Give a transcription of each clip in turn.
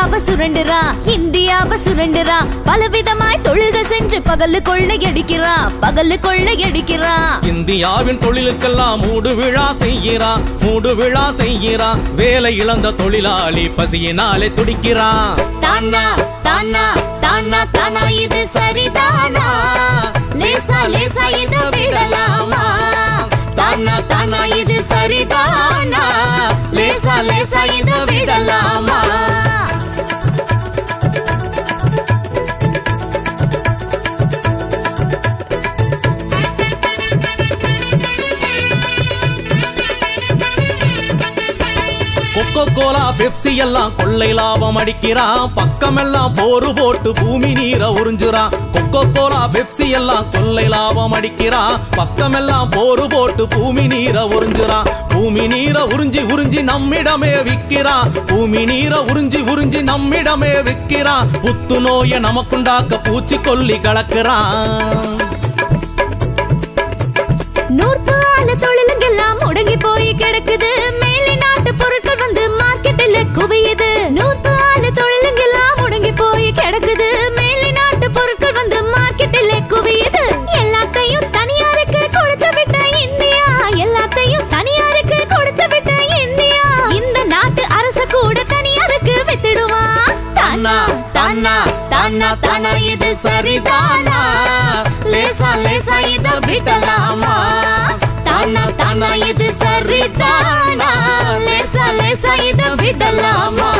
இந்தியாவை சுரண்டுறான் இந்தியாவை சுரண்டுறான் பலவிதமாய் தொழில்கள் செஞ்சு பகலு கொள்ளையடிக்கிறான் பகலு கொள்ளையடிக்கிறான் இந்தியாவின் தொழிலுக்கெல்லாம் மூடு விழா செய்கிறான் மூடு விழா செய்கிறான் வேலை இழந்த தொழிலாளி பசியினாலே துடிக்கிறான் தானா தானா தானா தானா இது சரிதானா லேசா லேசா இத விடலாமா தானா தானா இது சரிதானா லேசா லேசா இத விடலாமா கொக்கோ கோலா பெப்சி எல்லாம் கொள்ளை லாபம் அடிக்கிறான் பக்கமெல்லாம் போரு போட்டு பூமி நீரை உறிஞ்சுறான் கொக்கோ கோலா பெப்சி எல்லாம் கொள்ளை லாபம் அடிக்கிறான் பக்கமெல்லாம் போரு போட்டு பூமி நீரை உறிஞ்சுறான் பூமி நீரை உறிஞ்சி உறிஞ்சி நம்மிடமே விக்கிறான் பூமி நீரை உறிஞ்சி உறிஞ்சி நம்மிடமே விக்கிறான் புத்து நோயை நமக்குண்டாக்க பூச்சி கொல்லி கலக்குறான் நூற்பு ஆல தொழிலுங்கெல்லாம் முடங்கி போய் கிடக்குது மேலை நாட்டு பொருட்கள் வந்து மார்க்கெட்டில் குவியுது நூற்பு ஆல தொழிலுங்கெல்லாம் முடங்கி போய் கிடக்குது மேலை நாட்டு பொருட்கள் வந்து மார்க்கெட்டில் குவியுது எல்லாத்தையும் தனியாருக்கு கொடுத்து விட்ட இந்தியா எல்லாத்தையும் தனியாருக்கு கொடுத்து விட்ட இந்தியா இந்த நாட்டு அரசு கூட தனியாருக்கு வித்துடுவான் தானா தானா தானா தானா இது சரிதானா லேசா லேசா இத விடலாமா தானா தானா இது சரிதானா லேசா லேசா இத விடலாமா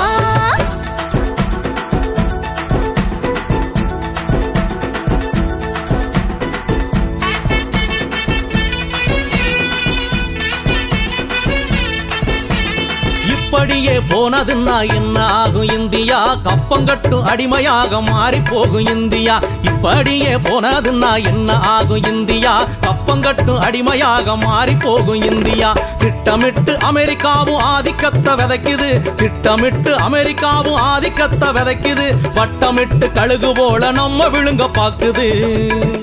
இப்படியே போனதுன்னா என்ன ஆகும் இந்தியா கப்பங்கட்டும் அடிமையாக மாறி போகும் இந்தியா இப்படியே போனதுன்னா என்ன ஆகும் இந்தியா கப்பங்கட்டும் அடிமையாக மாறி போகும் இந்தியா திட்டமிட்டு அமெரிக்காவும் ஆதிக்கத்தை விதைக்குது திட்டமிட்டு அமெரிக்காவும் ஆதிக்கத்தை விதைக்குது வட்டமிட்டு கழுகு போல நம்ம விழுங்க பாக்குது